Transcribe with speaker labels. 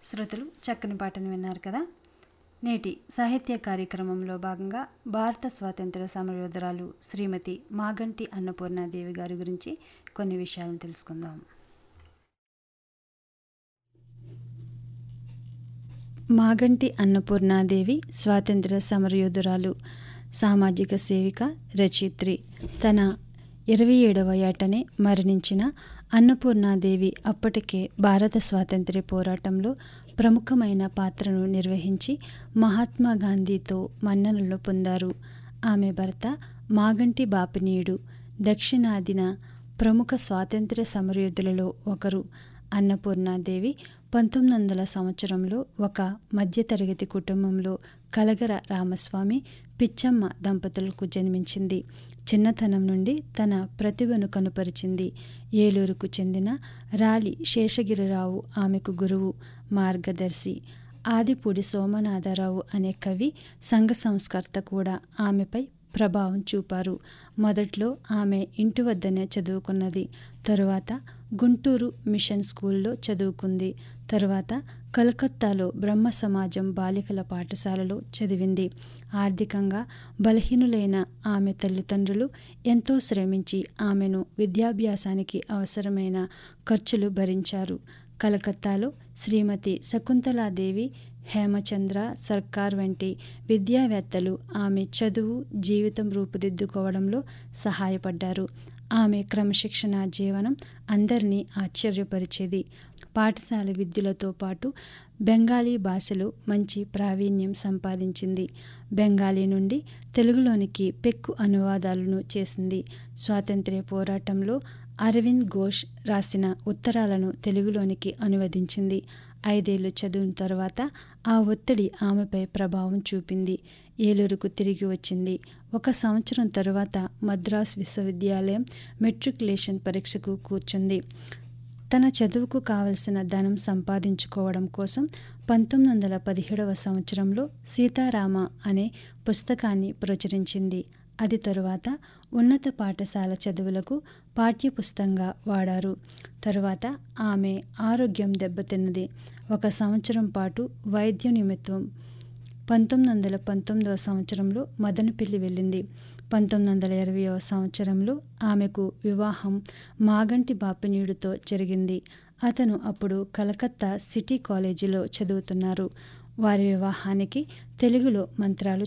Speaker 1: శ్రోతలు చక్కని పాటను విన్నారు కదా నేటి సాహిత్య కార్యక్రమంలో భాగంగా భారత స్వాతంత్ర సమరయోధురాలు శ్రీమతి మాగంటి అన్నపూర్ణాదేవి గారి గురించి కొన్ని విషయాలను తెలుసుకుందాం మాగంటి అన్నపూర్ణాదేవి స్వాతంత్ర సమరయోధురాలు సామాజిక సేవిక రచయిత్రి తన ఇరవై ఏడవ ఏటనే మరణించిన అన్నపూర్ణాదేవి అప్పటికే భారత స్వాతంత్ర్య పోరాటంలో ప్రముఖమైన పాత్రను నిర్వహించి మహాత్మా గాంధీతో మన్ననలు పొందారు ఆమె భర్త మాగంటి బాపినీయుడు దక్షిణాదిన ప్రముఖ స్వాతంత్ర్య సమరయోధులలో ఒకరు అన్నపూర్ణాదేవి పంతొమ్మిది వందల సంవత్సరంలో ఒక మధ్యతరగతి కుటుంబంలో కలగర రామస్వామి పిచ్చమ్మ దంపతులకు జన్మించింది చిన్నతనం నుండి తన ప్రతిభను కనుపరిచింది ఏలూరుకు చెందిన రాలి శేషగిరిరావు ఆమెకు గురువు మార్గదర్శి ఆదిపూడి సోమనాథరావు అనే కవి సంఘ సంస్కర్త కూడా ఆమెపై ప్రభావం చూపారు మొదట్లో ఆమె ఇంటి వద్దనే చదువుకున్నది తరువాత గుంటూరు మిషన్ స్కూల్లో చదువుకుంది తరువాత కలకత్తాలో బ్రహ్మ సమాజం బాలికల పాఠశాలలో చదివింది ఆర్థికంగా బలహీనులైన ఆమె తల్లిదండ్రులు ఎంతో శ్రమించి ఆమెను విద్యాభ్యాసానికి అవసరమైన ఖర్చులు భరించారు కలకత్తాలో శ్రీమతి శకుంతలాదేవి హేమచంద్ర సర్కార్ వంటి విద్యావేత్తలు ఆమె చదువు జీవితం రూపుదిద్దుకోవడంలో సహాయపడ్డారు ఆమె క్రమశిక్షణ జీవనం అందరినీ ఆశ్చర్యపరిచేది పాఠశాల విద్యలతో పాటు బెంగాలీ భాషలో మంచి ప్రావీణ్యం సంపాదించింది బెంగాలీ నుండి తెలుగులోనికి పెక్కు అనువాదాలను చేసింది స్వాతంత్ర్య పోరాటంలో అరవింద్ ఘోష్ రాసిన ఉత్తరాలను తెలుగులోనికి అనువదించింది ఐదేళ్లు చదివిన తర్వాత ఆ ఒత్తిడి ఆమెపై ప్రభావం చూపింది ఏలూరుకు తిరిగి వచ్చింది ఒక సంవత్సరం తరువాత మద్రాస్ విశ్వవిద్యాలయం మెట్రికులేషన్ పరీక్షకు కూర్చుంది తన చదువుకు కావలసిన ధనం సంపాదించుకోవడం కోసం పంతొమ్మిది వందల పదిహేడవ సంవత్సరంలో సీతారామ అనే పుస్తకాన్ని ప్రచురించింది అది తరువాత ఉన్నత పాఠశాల చదువులకు పాఠ్యపుస్తకంగా వాడారు తరువాత ఆమె ఆరోగ్యం దెబ్బతిన్నది ఒక సంవత్సరం పాటు వైద్య నిమిత్తం పంతొమ్మిది వందల పంతొమ్మిదవ సంవత్సరంలో మదనపల్లి వెళ్ళింది పంతొమ్మిది వందల ఇరవయవ సంవత్సరంలో ఆమెకు వివాహం మాగంటి బాపినీయుడితో జరిగింది అతను అప్పుడు కలకత్తా సిటీ కాలేజీలో చదువుతున్నారు వారి వివాహానికి తెలుగులో మంత్రాలు